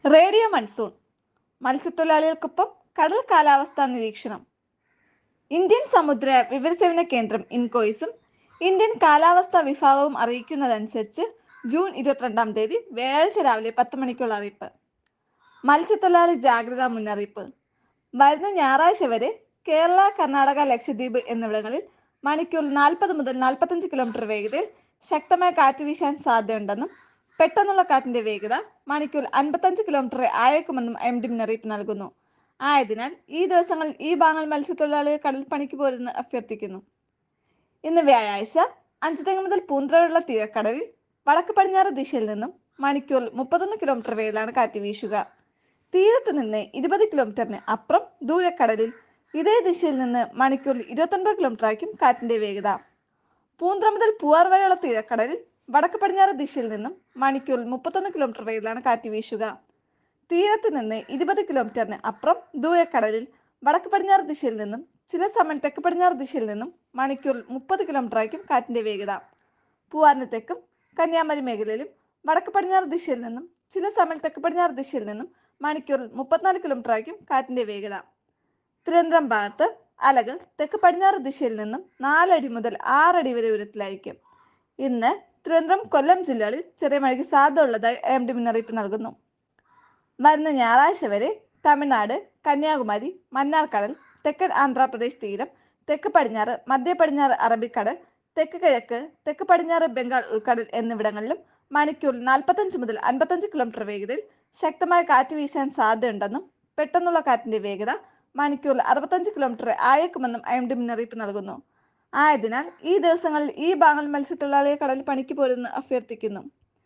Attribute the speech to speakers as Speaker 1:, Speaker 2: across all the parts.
Speaker 1: radio monsoon മത്സ്യത്തൊഴിലാളികൾക്കൊപ്പം കടൽ കാലാവസ്ഥാ നിരീക്ഷണം ഇന്ത്യൻ സമുദ്ര വിവരസേവന കേന്ദ്രം ഇൻകോയിസും ഇന്ത്യൻ കാലാവസ്ഥാ വിഭാഗവും അറിയിക്കുന്നതനുസരിച്ച് ജൂൺ ഇരുപത്തിരണ്ടാം തീയതി വ്യാഴാഴ്ച രാവിലെ പത്ത് മണിക്കുള്ള അറിയിപ്പ് മത്സ്യത്തൊഴിലാളി ജാഗ്രതാ മുന്നറിയിപ്പ് വരുന്ന ഞായറാഴ്ച വരെ കേരള കർണാടക ലക്ഷദ്വീപ് എന്നിവിടങ്ങളിൽ മണിക്കൂറിൽ നാൽപ്പത് മുതൽ നാൽപ്പത്തഞ്ച് കിലോമീറ്റർ വേഗതയിൽ ശക്തമായ കാറ്റ് വീശാൻ സാധ്യതയുണ്ടെന്നും പെട്ടെന്നുള്ള കാറ്റിന്റെ വേഗത മണിക്കൂർ അൻപത്തഞ്ച് കിലോമീറ്റർ ആയേക്കുമെന്നും എം ഡി മുന്നറിയിപ്പ് നൽകുന്നു ആയതിനാൽ ഈ ദിവസങ്ങളിൽ ഈ ഭാഗങ്ങൾ മത്സ്യത്തൊഴിലാളികൾ കടൽ പണിക്ക് പോരെന്ന് അഭ്യർത്ഥിക്കുന്നു ഇന്ന് വ്യാഴാഴ്ച അഞ്ചുതെങ്ങ് മുതൽ പൂന്തറയുള്ള തീരക്കടലിൽ വടക്ക് പടിഞ്ഞാറ് ദിശയിൽ നിന്നും മണിക്കൂറിൽ മുപ്പത്തൊന്ന് കിലോമീറ്റർ വേഗത്തിലാണ് കാറ്റ് വീശുക തീരത്ത് നിന്ന് ഇരുപത് കിലോമീറ്ററിന് അപ്പുറം ദൂരക്കടലിൽ ഇതേ ദിശയിൽ നിന്ന് മണിക്കൂറിൽ ഇരുപത്തൊൻപത് കിലോമീറ്റർ ആയിരിക്കും കാറ്റിന്റെ വേഗത പൂന്തറ മുതൽ പൂവാർ വരെയുള്ള തീരക്കടലിൽ വടക്ക് പടിഞ്ഞാറ് ദിശയിൽ നിന്നും മണിക്കൂറിൽ മുപ്പത്തൊന്ന് കിലോമീറ്റർ വേഗത്തിലാണ് കാറ്റ് വീശുക തീരത്ത് നിന്ന് ഇരുപത് കിലോമീറ്ററിന് അപ്പുറം ദൂരക്കടലിൽ വടക്ക് പടിഞ്ഞാറ് ദിശയിൽ നിന്നും ചില സമയം തെക്ക് പടിഞ്ഞാറ് ദിശയിൽ നിന്നും മണിക്കൂറിൽ മുപ്പത് കിലോമീറ്റർ ആയിരിക്കും കാറ്റിന്റെ വേഗത പൂവാറിന് തെക്കും കന്യാകുമാരി മേഖലയിലും വടക്ക് പടിഞ്ഞാറ് ദിശയിൽ നിന്നും ചില സമയം തെക്ക് പടിഞ്ഞാറ് ദിശയിൽ നിന്നും മണിക്കൂറിൽ മുപ്പത്തിനാല് കിലോമീറ്റർ ആയിരിക്കും കാറ്റിന്റെ വേഗത തിരുവനന്തപുരം ഭാഗത്ത് അലകൾ തെക്ക് പടിഞ്ഞാറ് ദിശയിൽ നിന്നും നാലടി മുതൽ ആറടി വരെ ഉയരത്തിലായിരിക്കും ഇന്ന് തിരുവനന്തപുരം കൊല്ലം ജില്ലകളിൽ ചെറിയ മഴയ്ക്ക് സാധ്യത ഉള്ളതായി എം ഡി മുന്നറിയിപ്പ് നൽകുന്നു വരുന്ന ഞായറാഴ്ച വരെ തമിഴ്നാട് കന്യാകുമാരി മന്നാർക്കടൽ തെക്കൻ ആന്ധ്രാപ്രദേശ് തീരം തെക്ക് പടിഞ്ഞാറ് മധ്യ പടിഞ്ഞാറ് അറബിക്കടൽ തെക്ക് കിഴക്ക് തെക്ക് പടിഞ്ഞാറ് ബംഗാൾ ഉൾക്കടൽ എന്നിവിടങ്ങളിലും മണിക്കൂറിൽ നാൽപ്പത്തഞ്ച് മുതൽ അൻപത്തഞ്ച് കിലോമീറ്റർ വേഗതയിൽ ശക്തമായ കാറ്റ് വീശാൻ സാധ്യതയുണ്ടെന്നും പെട്ടെന്നുള്ള കാറ്റിന്റെ വേഗത മണിക്കൂറിൽ അറുപത്തഞ്ച് കിലോമീറ്റർ ആയേക്കുമെന്നും ഐ എം ഡി മുന്നറിയിപ്പ് നൽകുന്നു ആയതിനാൽ ഈ ദിവസങ്ങളിൽ ഈ ഭാഗങ്ങൾ മത്സ്യത്തൊഴിലാളിയെ കടൽ പണിക്ക് പോരുന്ന് അഭ്യർത്ഥിക്കുന്നു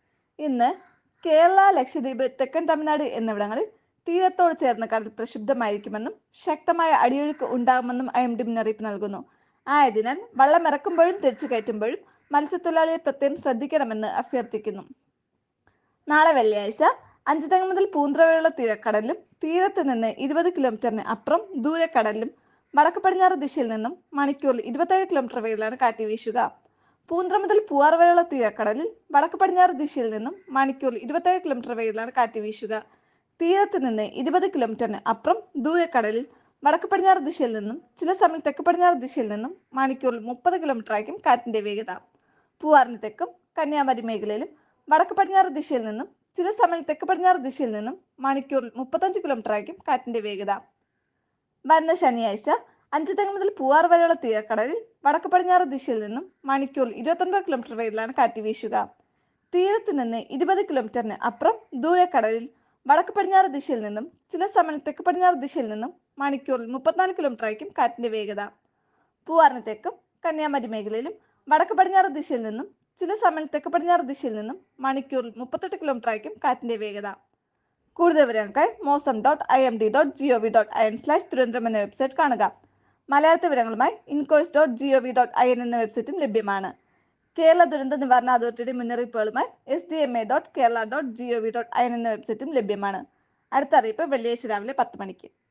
Speaker 1: ഇന്ന് കേരള ലക്ഷദ്വീപ് തെക്കൻ തമിഴ്നാട് എന്നിവിടങ്ങളിൽ തീരത്തോട് ചേർന്ന കടൽ പ്രക്ഷുബ്ധമായിരിക്കുമെന്നും ശക്തമായ അടിയൊഴുക്ക് ഉണ്ടാകുമെന്നും ഐ എം ഡി മുന്നറിയിപ്പ് നൽകുന്നു ആയതിനാൽ വള്ളം ഇറക്കുമ്പോഴും തിരിച്ചു കയറ്റുമ്പോഴും മത്സ്യത്തൊഴിലാളിയെ പ്രത്യേകം ശ്രദ്ധിക്കണമെന്ന് അഭ്യർത്ഥിക്കുന്നു നാളെ വെള്ളിയാഴ്ച അഞ്ചുതെങ്ങ് മുതൽ പൂന്തറ വരെയുള്ള തീരക്കടലിലും തീരത്ത് നിന്ന് ഇരുപത് കിലോമീറ്ററിന് അപ്പുറം ദൂരക്കടലിലും വടക്ക് പടിഞ്ഞാറ് ദിശയിൽ നിന്നും മണിക്കൂറിൽ ഇരുപത്തേഴ് കിലോമീറ്റർ വേഗത്തിലാണ് കാറ്റ് വീശുക പൂന്തറ മുതൽ പൂവാർ വരെയുള്ള തീരക്കടലിൽ വടക്ക് പടിഞ്ഞാറ് ദിശയിൽ നിന്നും മണിക്കൂറിൽ ഇരുപത്തേഴ് കിലോമീറ്റർ വേഗത്തിലാണ് കാറ്റ് വീശുക തീരത്ത് നിന്ന് ഇരുപത് കിലോമീറ്ററിന് അപ്പുറം ദൂരക്കടലിൽ വടക്ക് പടിഞ്ഞാറ് ദിശയിൽ നിന്നും ചില സമയം തെക്ക് പടിഞ്ഞാറ് ദിശയിൽ നിന്നും മണിക്കൂറിൽ മുപ്പത് കിലോമീറ്റർ ആയിരിക്കും കാറ്റിന്റെ വേഗത പൂവാറിന് തെക്കും കന്യാകുമാരി മേഖലയിലും വടക്ക് പടിഞ്ഞാറ് ദിശയിൽ നിന്നും ചില സമയം തെക്ക് പടിഞ്ഞാറ് ദിശയിൽ നിന്നും മണിക്കൂറിൽ മുപ്പത്തഞ്ച് കിലോമീറ്റർ ആയിരിക്കും കാറ്റിന്റെ വേഗത വരുന്ന ശനിയാഴ്ച അഞ്ച് തെങ്ങ് മുതൽ പൂവാർ വരെയുള്ള തീരക്കടലിൽ വടക്ക് പടിഞ്ഞാറ് ദിശയിൽ നിന്നും മണിക്കൂറിൽ ഇരുപത്തൊൻപത് കിലോമീറ്റർ വേഗത്തിലാണ് കാറ്റ് വീശുക തീരത്ത് നിന്ന് ഇരുപത് കിലോമീറ്ററിന് അപ്പുറം ദൂരക്കടലിൽ വടക്ക് പടിഞ്ഞാറ് ദിശയിൽ നിന്നും ചില സമയം തെക്ക് പടിഞ്ഞാറ് ദിശയിൽ നിന്നും മണിക്കൂറിൽ മുപ്പത്തിനാല് കിലോമീറ്റർ ആയിരിക്കും കാറ്റിന്റെ വേഗത പൂവാറിന് തെക്കും കന്യാകുമാരി മേഖലയിലും വടക്ക് പടിഞ്ഞാറ് ദിശയിൽ നിന്നും ചില സമയം തെക്ക് പടിഞ്ഞാറ് ദിശയിൽ നിന്നും മണിക്കൂറിൽ മുപ്പത്തെട്ട് കിലോമീറ്റർ ആയിരിക്കും കാറ്റിന്റെ വേഗത കൂടുതൽ വിവരങ്ങൾക്കായി Mausam dot I M D dot G O V dot I N slash Thiruvananthapuram എന്ന വെബ്സൈറ്റ് കാണുക മലയാളത്തെ വിവരങ്ങളുമായി INCOIS dot G O V dot I N എന്ന വെബ്സൈറ്റും ലഭ്യമാണ് കേരള ദുരന്ത നിവാരണ അതോറിറ്റിയുടെ മുന്നറിയിപ്പുകളുമായി S D M A dot Kerala dot G O V dot I N എന്ന വെബ്സൈറ്റും ലഭ്യമാണ് അടുത്ത അറിയിപ്പ് വെള്ളിയാഴ്ച രാവിലെ പത്ത് മണിക്ക്